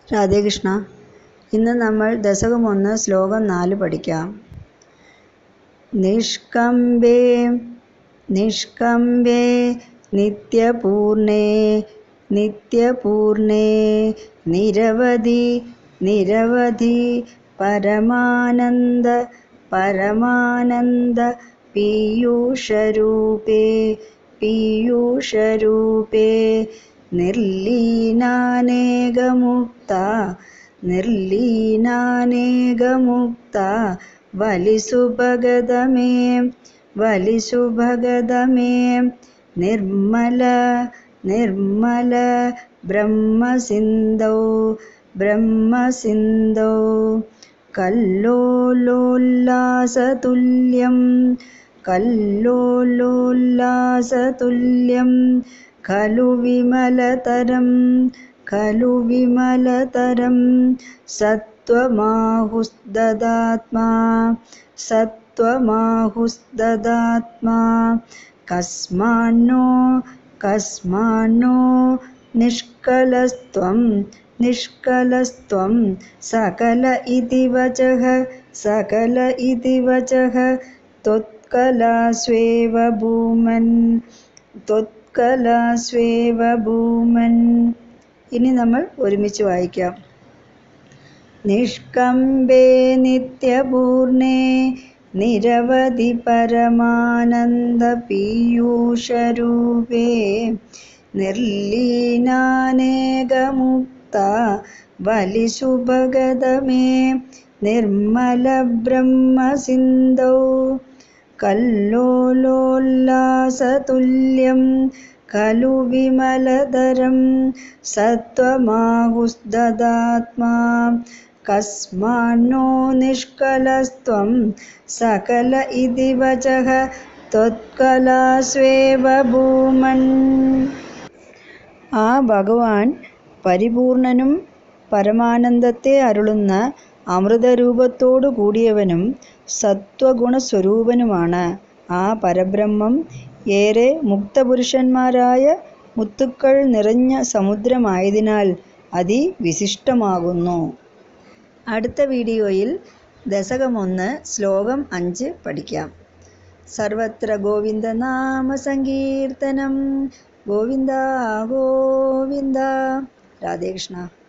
രാധേകൃഷ്ണ ഇന്ന് നമ്മൾ ദശകം ഒന്ന് ശ്ലോകം നാല് പഠിക്കാം നിഷ്കമ്പേ നിഷ്കമ്പേ നിത്യപൂർണേ നിത്യപൂർണേ നിരവധി നിരവധി പരമാനന്ദ പരമാനന്ദ പീയൂഷരൂപേ പീയൂഷരൂപേ നിർലീനാനേകമുക്ത നിർലീനാനേകമുക്ത വലിസുഭഗതമേ വലിസുഭഗതമേ നിർമ്മല നിർമ്മല ബ്രഹ്മസിന്ധൗ ബ്രഹ്മസിന്ധൗ കല്ലോലോല്ലാസതുല്യം കല്ലോലോല്ലാസതുല്യം खलु विमलतरं खलु विमलतरं सत्त्वमाहुस्ददात्मा सत्त्वमाहुस्ददात्मा कस्मान्नो कस्मान्नो निष्कलस्त्वं निष्कलस्त्वं सकल इति वचः सकल इति वचः त्वत्कलास्वेव भूमन् त्वत् കലാസ്വേവ ഭൂമൻ ഇനി നമ്മൾ ഒരുമിച്ച് വായിക്കാം നിഷ്കമ്പേ നിത്യപൂർണേ നിരവധി പരമാനന്ദ പീയൂഷരൂപേ നിർലീനാനേകമുക്ത വലിസുഭഗതമേ നിർമ്മല ബ്രഹ്മസിന്ധൗ കല്ലോലോല്ലാസതുല്യം खलु विमलधरं सत्त्वमाहुस्ददात्मा कस्मान्नो निष्कलस्त्वं सकल इति वचः त्वत्कलास्वेव ഭൂമൻ ആ ഭഗവാൻ പരിപൂർണനും പരമാനന്ദത്തെ അരുളുന്ന അമൃതരൂപത്തോടു കൂടിയവനും സത്വഗുണസ്വരൂപനുമാണ് ആ പരബ്രഹ്മം ഏറെ മുക്തപുരുഷന്മാരായ മുത്തുക്കൾ നിറഞ്ഞ സമുദ്രമായതിനാൽ അതിവിശിഷ്ടമാകുന്നു അടുത്ത വീഡിയോയിൽ ദശകമൊന്ന് ശ്ലോകം അഞ്ച് പഠിക്കാം സർവത്ര ഗോവിന്ദനാമ സങ്കീർത്തനം ഗോവിന്ദ ഗോവിന്ദ രാധേകൃഷ്ണ